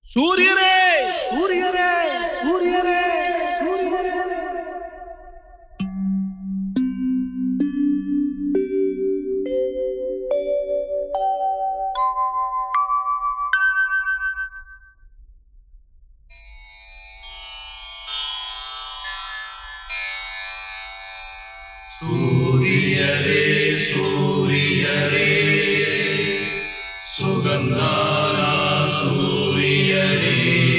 சூரியரே சூரியரே சூரியரே சூரியரே சூரியரே சூரியரே சுகந்தாரா சூரியரே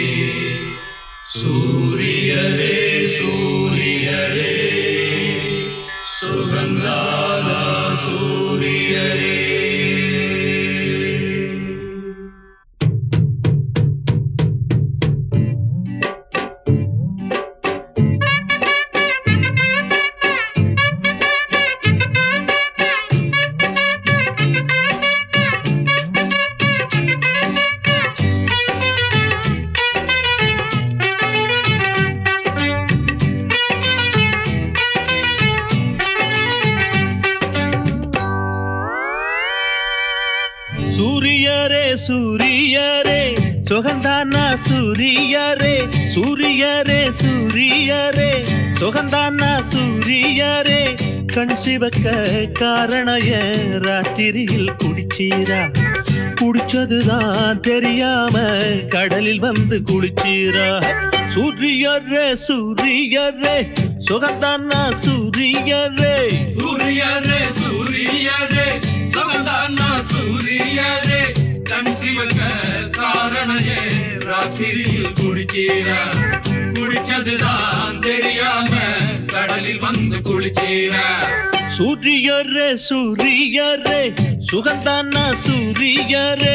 சூரியரே சூரியரே சுகந்தாரா சூரியரே சூரியரே சூரியரே சுகந்தானா சூரியரே சூரியரே சூரியரே சுகந்தானா சூரியரே கண் சிவக்க காரணய ராத்திரியில் குடிச்சீரா குடிச்சதுதான் தெரியாம கடலில் வந்து குளிச்சீரா சூரியரே சூரியரே சுகந்தானா சூரியரே சூரியரே சூரியரே சுகந்தானா சூரியரே கண் சிவக்க காரணையே ராத்திரியில் குடிச்சீரா குடிச்சதுதான் தெரியாம கடலில் வந்து குளிச்சீரா சூரியரே சூரியரே சுகந்தானா சூரியரே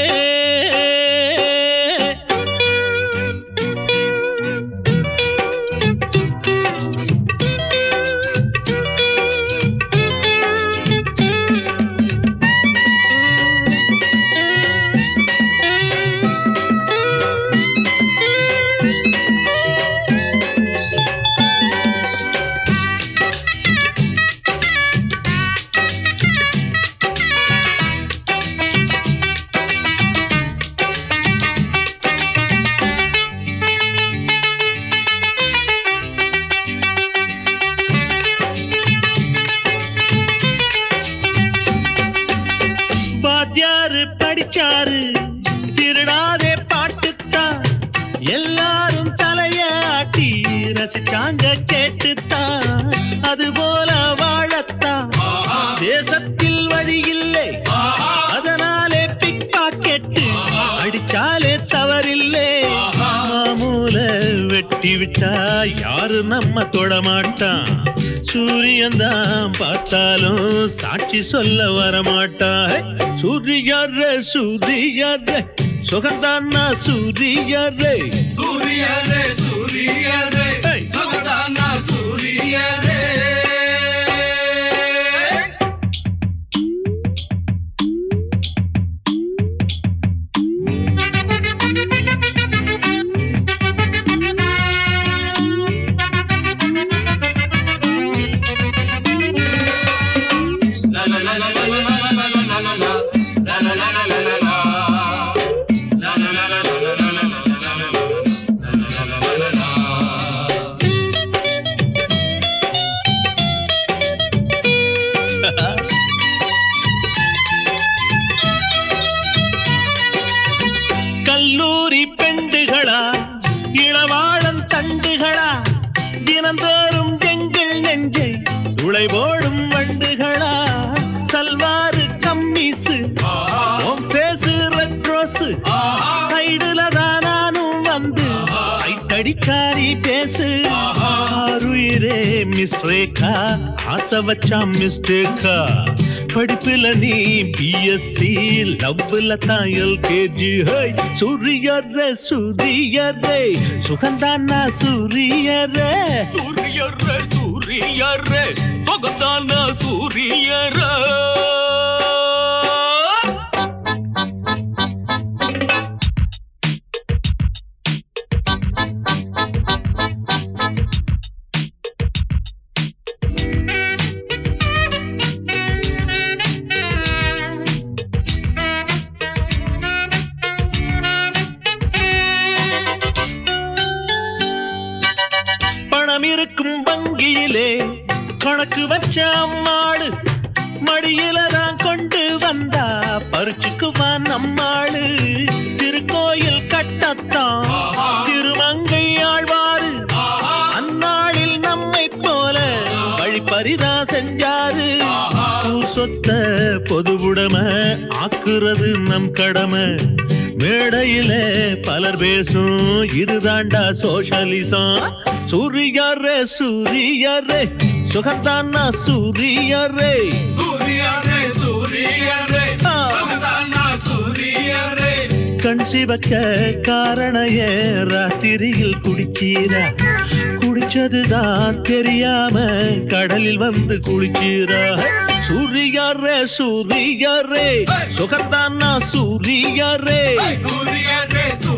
வாத்தியாரு படிச்சாரு திருடாதே பாட்டுத்தான் எல்லாரும் தலைய ஆட்டி ரசிச்சாங்க கேட்டுத்தான் அது போல வாழத்தான் தேசத்தில் வழி இல்லை அதனாலே பிக் பாக்கெட்டு அடிச்சாலே தவறில்லை மாமூல வெட்டி விட்டா யாரு நம்ம தொடமாட்டான் சூரியன் தான் பார்த்தாலும் சாட்சி சொல்ல வரமாட்டான் சூரியரே சூரியரே சுகந்தானா சூரியரே சூரியரே சூரியரே Hey. சுகந்தானா சூரியரே La la la la la la la la la la la la. La la la la la la la. La la la la la la la la la la la la. La la la la la la. கல்லூரி பெண்டுகளா இளவாழம் தண்டுகளா தினந்தோறும் எங்கள் நெஞ்சை துளை போடும் வண்டுகளா சல்வாரு கம்மீசு உன் பேசு ரெட்ரோஸு சைடுல தான் நானும் வந்து சைட்டடிச்சாரி பேசு ஆருயிரே மிஸ் ரேகா ஆசை வச்சா மிஸ்டேக்கா படிப்புல நீ பிஎஸ்சி லவ்ல தான் எல்கேஜி ஹை சூரியரே சூரியரே சுகந்தானா சூரியரே சூரியரே சூரியரே சுகந்தானா சூரியரே இருக்கும் வங்கியிலே கணக்கு வச்ச அம்மாளு மடியில தான் கொண்டு வந்தா பறிச்சுக்குவான் நம்மாளு திருக்கோயில் கட்டத்தான் திருமங்கை ஆழ்வாரு அந்நாளில் நம்மை போல வழிப்பறிதா செஞ்சாரு ஊர் சொத்த பொதுவுடைம ஆக்குறது நம் கடமை மேடையில பலர் பேசும் இதுதாண்டா சோஷலிசம் சூரியரே சூரியரே சுகந்தானா சூரியரே சூரியரே சூரியரே ஆ. சுகந்தானா சூரியரே கண் சிவக்க காரணைய ராத்திரியில் குடிச்சீரா குடிச்சதுதான் தெரியாம கடலில் வந்து குளிச்சீரா சூரியரே சூரியரே சுகந்தானா சூரியரே சூரியரே